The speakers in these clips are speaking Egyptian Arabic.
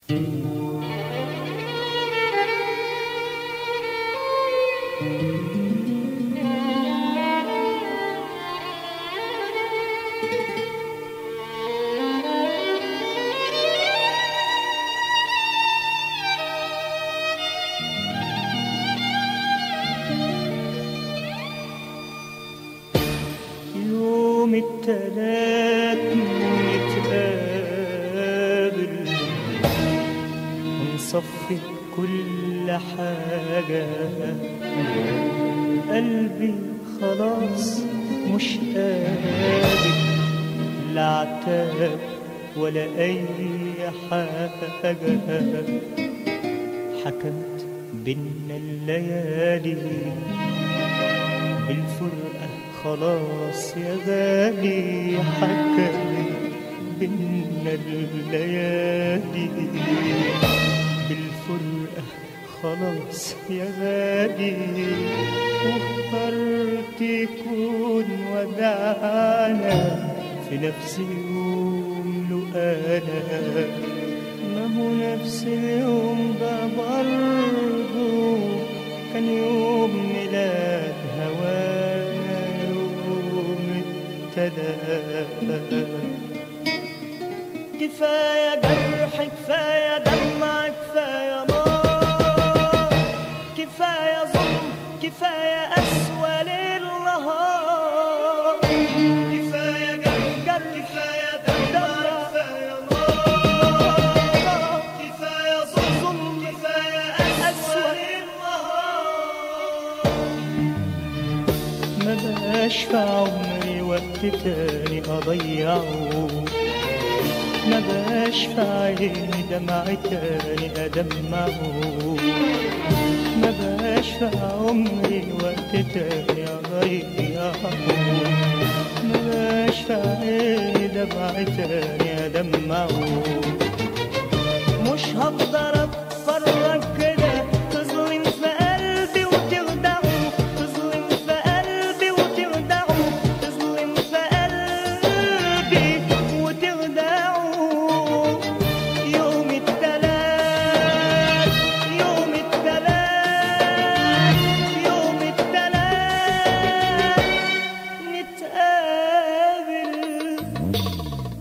يوم التلات نتقابل ونصفي كل حاجة قلبي خلاص مش قادر لا عتاب ولا أي حاجة حكمت بينا الليالي بالفرقة خلاص يا غالي حكمت بينا الليالي بالفرقة خلاص يا غالي واخترت يكون ودعنا في نفس اليوم له أنا ما هو نفس اليوم ده برضه كان يوم ميلاد هوانا يوم ابتدى كفاية جرح كفاية دمع كفاية نار كفاية ظلم كفاية أسوأ ليل نهار كفاية جرح جرح كفاية دمع كفاية نار كفاية ظلم كفاية أسوأ ليل نهار ما بقاش في عمري وقت تاني أضيعه ما بقاش في عيني دمع تاني أدمعه ما بقاش في عمري وقت تاني أضيعه ما بقاش في عيني دمع تاني أدمعه مش هقدر اتفرج كده تظلم في قلبي وتخدعه تظلم في قلبي وتخدعه تظلم في قلبي وتخدعه يوم التلات يوم التلات يوم التلات نتقابل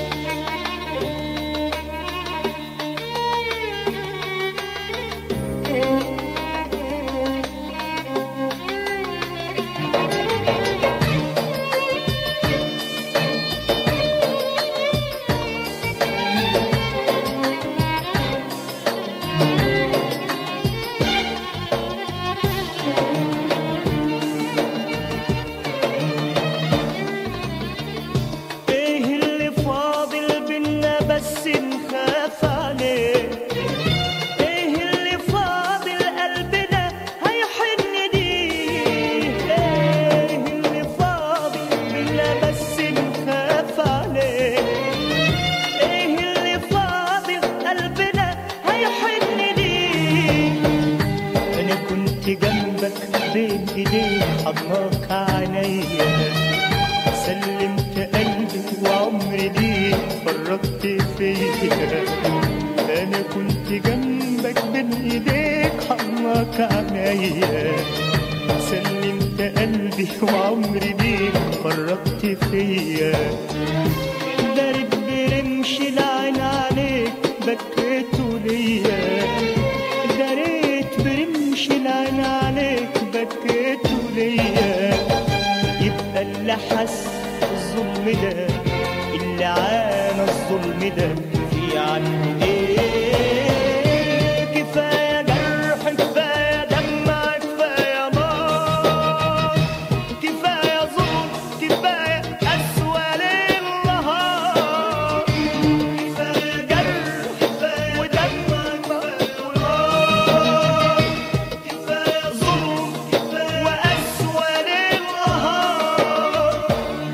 ايه اللي فاضل بينا بس نخاف عليه ايه اللي فاضل قلبنا هيحن ليه ايه اللي فاضل بينا بس نخاف عليه ايه اللي فاضل قلبنا هيحن ليه انا كنت جنبك بين ايديك حضناك عينيا سلمت قلبي وعمري ليك فرطت فيا انا كنت جنبك بين ايديك حضناك عينيا سلمت قلبي وعمري ليك فرطت فيا دارت برمش العين عليك بكيته ليا داريت برمش العين عليك بكيته ليا يبقى اللي حس الظلم ده اللي عانى الظلم ده في عنه ايه كفايه جرح كفايه دمع كفايه نار كفايه ظلم كفايه اسوأ ليل نهار كفايه جرح كفايه ودمع كفايه ونار كفايه ظلم كفايه واسوأ ليل نهار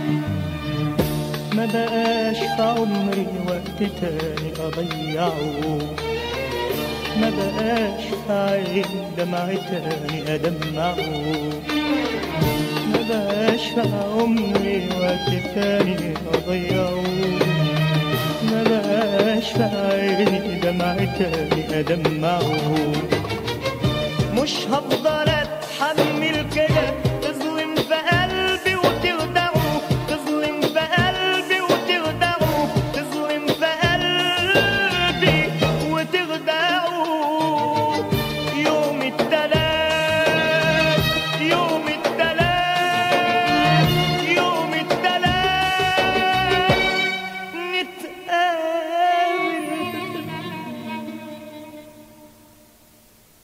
ما بقاش في عمري وقت تاني أضيعه ما بقاش في عين دمع تاني أدمعه ما بقاش في عمري وقت تاني أضيعه ما بقاش في عيني دمعة تاني أدمعه مش هفضل